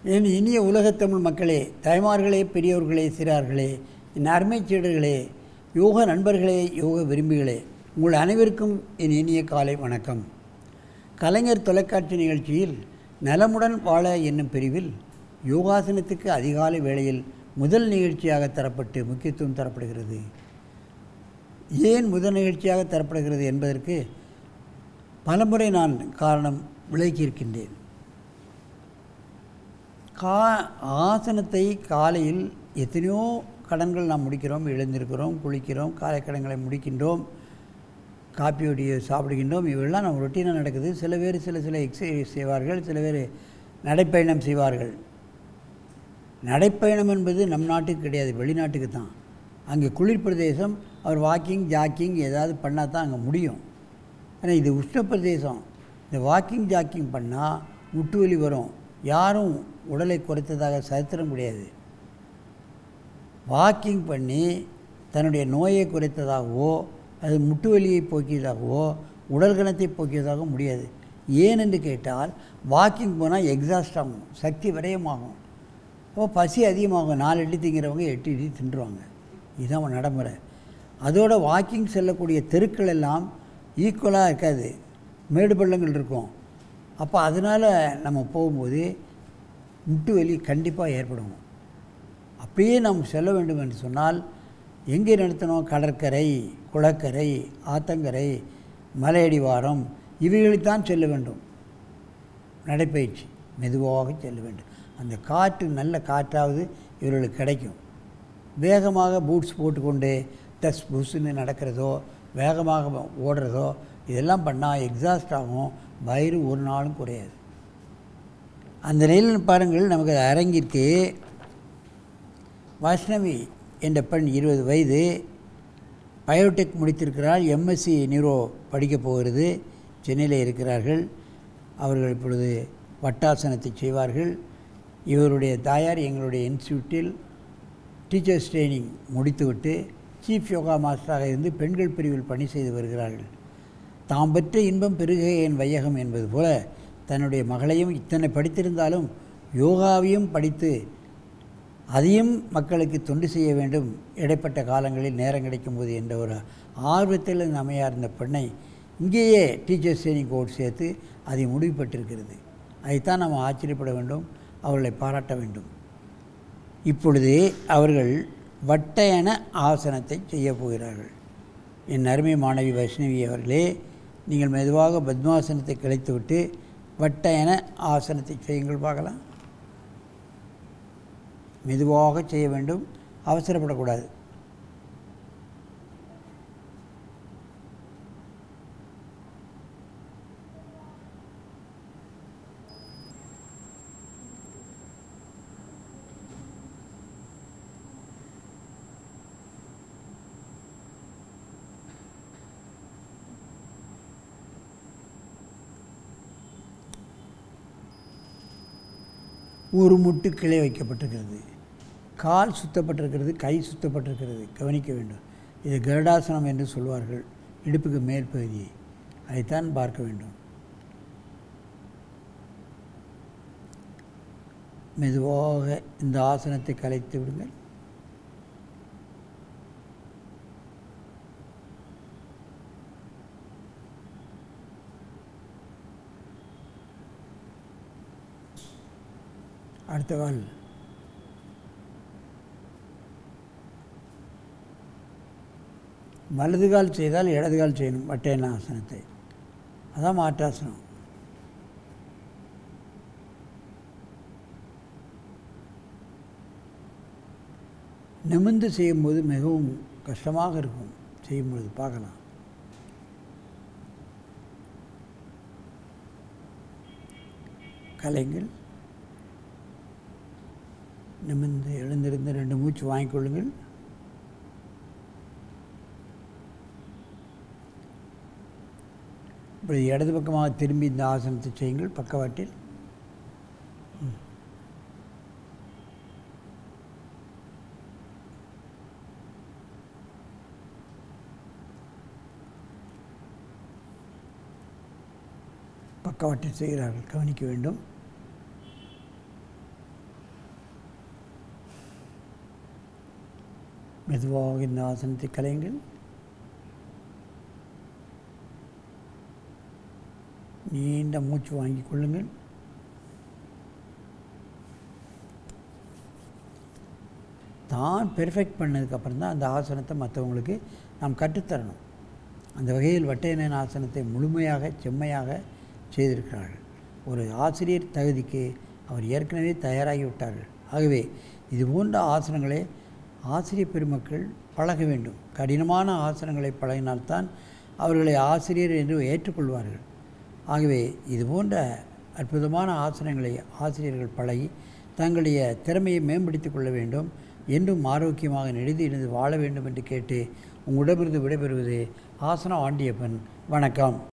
என் இனிய உலகத்தமிழ் மக்களே தாய்மார்களே பெரியோர்களே சிறார்களே என் அருமைச் சீடர்களே யோக நண்பர்களே யோக விரும்பிகளே உங்கள் அனைவருக்கும் என் இனிய காலை வணக்கம் கலைஞர் தொலைக்காட்சி நிகழ்ச்சியில் நலமுடன் வாழ என்னும் பிரிவில் யோகாசனத்துக்கு அதிகாலை வேளையில் முதல் நிகழ்ச்சியாக தரப்பட்டு முக்கியத்துவம் தரப்படுகிறது ஏன் முதல் நிகழ்ச்சியாக தரப்படுகிறது என்பதற்கு பலமுறை நான் காரணம் விளக்கியிருக்கின்றேன் கா ஆசனத்தை காலையில் எத்தனையோ கடன்கள் நாம் முடிக்கிறோம் எழுந்திருக்கிறோம் குளிக்கிறோம் காலை கடன்களை முடிக்கின்றோம் காப்பியோடைய சாப்பிடுகின்றோம் இவையெல்லாம் நம்ம ரொட்டீனாக நடக்குது சில பேர் சில சில எக்ஸசைஸ் செய்வார்கள் சில பேர் நடைப்பயணம் செய்வார்கள் நடைப்பயணம் என்பது நம் நாட்டுக்கு கிடையாது வெளிநாட்டுக்கு தான் அங்கே குளிர் பிரதேசம் அவர் வாக்கிங் ஜாக்கிங் ஏதாவது பண்ணால் தான் அங்கே முடியும் ஆனால் இது உஷ்ண பிரதேசம் இந்த வாக்கிங் ஜாக்கிங் பண்ணால் முட்டு வலி வரும் யாரும் உடலை குறைத்ததாக சரித்திரம் கிடையாது வாக்கிங் பண்ணி தன்னுடைய நோயை குறைத்ததாகவோ அது முட்டு வலியை போக்கியதாகவோ உடல் கணத்தை போக்கியதாக முடியாது ஏன் என்று கேட்டால் வாக்கிங் போனால் எக்ஸாஸ்ட் ஆகும் சக்தி விரயமாகும் அப்போ பசி அதிகமாகும் நாலு இட்லி திங்கிறவங்க எட்டு இட்லி தின்றுவாங்க இதுதான் நடைமுறை அதோட வாக்கிங் செல்லக்கூடிய தெருக்கள் எல்லாம் ஈக்குவலாக இருக்காது மேடு பள்ளங்கள் இருக்கும் அப்போ அதனால் நம்ம போகும்போது முட்டு வலி கண்டிப்பாக ஏற்படும் அப்படியே நாம் செல்ல வேண்டும் என்று சொன்னால் எங்கே நடத்தணும் கடற்கரை குளக்கரை ஆத்தங்கரை மலையடிவாரம் இவைகளைத்தான் செல்ல வேண்டும் நடைப்பயிற்சி மெதுவாக செல்ல வேண்டும் அந்த காற்று நல்ல காற்றாவது இவர்களுக்கு கிடைக்கும் வேகமாக பூட்ஸ் போட்டுக்கொண்டு டஸ் புஸ்ன்னு நடக்கிறதோ வேகமாக ஓடுறதோ இதெல்லாம் பண்ணால் எக்ஸாஸ்ட் ஆகும் வயிறு ஒரு நாளும் குறையாது அந்த நிலையில் பாருங்கள் நமக்கு அரங்கிற்கு வைஷ்ணவி என்ற பெண் இருபது வயது பயோடெக் முடித்திருக்கிறார் எம்எஸ்சி நியூரோ படிக்கப் போகிறது சென்னையில் இருக்கிறார்கள் அவர்கள் இப்பொழுது வட்டாசனத்தை செய்வார்கள் இவருடைய தாயார் எங்களுடைய இன்ஸ்டியூட்டில் டீச்சர்ஸ் ட்ரைனிங் முடித்துவிட்டு சீஃப் யோகா மாஸ்டராக இருந்து பெண்கள் பிரிவில் பணி செய்து வருகிறார்கள் தாம் பெற்ற இன்பம் பெருக என் வையகம் என்பது போல தன்னுடைய மகளையும் இத்தனை படித்திருந்தாலும் யோகாவையும் படித்து அதையும் மக்களுக்கு தொண்டு செய்ய வேண்டும் இடைப்பட்ட காலங்களில் நேரம் கிடைக்கும்போது என்ற ஒரு ஆர்வத்தில் இந்த அமையார் இந்த பெண்ணை இங்கேயே டீச்சர்ஸ் ட்ரைனிங் கோர்ஸ் சேர்த்து அதை முடிவு பெற்றிருக்கிறது அதைத்தான் நாம் ஆச்சரியப்பட வேண்டும் அவர்களை பாராட்ட வேண்டும் இப்பொழுது அவர்கள் வட்டையன ஆசனத்தை செய்ய போகிறார்கள் என் அருமை மாணவி வைஷ்ணவி அவர்களே நீங்கள் மெதுவாக பத்மாசனத்தை கிளைத்துவிட்டு வட்டையன ஆசனத்தை செய்யுங்கள் பார்க்கலாம் மெதுவாக செய்ய வேண்டும் அவசரப்படக்கூடாது ஒரு முட்டு கிளை வைக்கப்பட்டிருக்கிறது கால் சுத்தப்பட்டிருக்கிறது கை சுத்தப்பட்டிருக்கிறது கவனிக்க வேண்டும் இது கருடாசனம் என்று சொல்வார்கள் இடுப்புக்கு மேல் பகுதியை அதைத்தான் பார்க்க வேண்டும் மெதுவாக இந்த ஆசனத்தை கலைத்து விடுங்கள் அடுத்த கால் வலது கால் செய்தால் இடது கால் செய்யணும் வட்டையன ஆசனத்தை அதான் மாற்றாசனம் நிமிர்ந்து செய்யும்போது மிகவும் கஷ்டமாக இருக்கும் செய்யும்பொழுது பார்க்கலாம் கலைங்கள் நிமிர்ந்து எழுந்திருந்து ரெண்டு மூச்சு வாங்கிக்கொள்ளுங்கள் இப்படி இடது பக்கமாக திரும்பி இந்த ஆசனத்தை செய்யுங்கள் பக்கவாட்டில் பக்கவாட்டில் செய்கிறார்கள் கவனிக்க வேண்டும் மெதுவாக இந்த ஆசனத்தை கலையுங்கள் நீண்ட மூச்சு வாங்கிக் கொள்ளுங்கள் தான் பெர்ஃபெக்ட் பண்ணதுக்கப்புறம் தான் அந்த ஆசனத்தை மற்றவங்களுக்கு நாம் கற்றுத்தரணும் அந்த வகையில் வட்டையனன் ஆசனத்தை முழுமையாக செம்மையாக செய்திருக்கிறார்கள் ஒரு ஆசிரியர் தகுதிக்கு அவர் ஏற்கனவே தயாராகி விட்டார்கள் ஆகவே இது போன்ற ஆசனங்களை ஆசிரியர் பெருமக்கள் பழக வேண்டும் கடினமான ஆசனங்களை பழகினால்தான் அவர்களை ஆசிரியர் என்று ஏற்றுக்கொள்வார்கள் ஆகவே இது போன்ற அற்புதமான ஆசனங்களை ஆசிரியர்கள் பழகி தங்களுடைய திறமையை மேம்படுத்திக் கொள்ள வேண்டும் என்றும் ஆரோக்கியமாக நெடுதி இருந்து வாழ வேண்டும் என்று கேட்டு உங்களிடமிருந்து விடைபெறுவது ஆசனம் ஆண்டியப்பன் வணக்கம்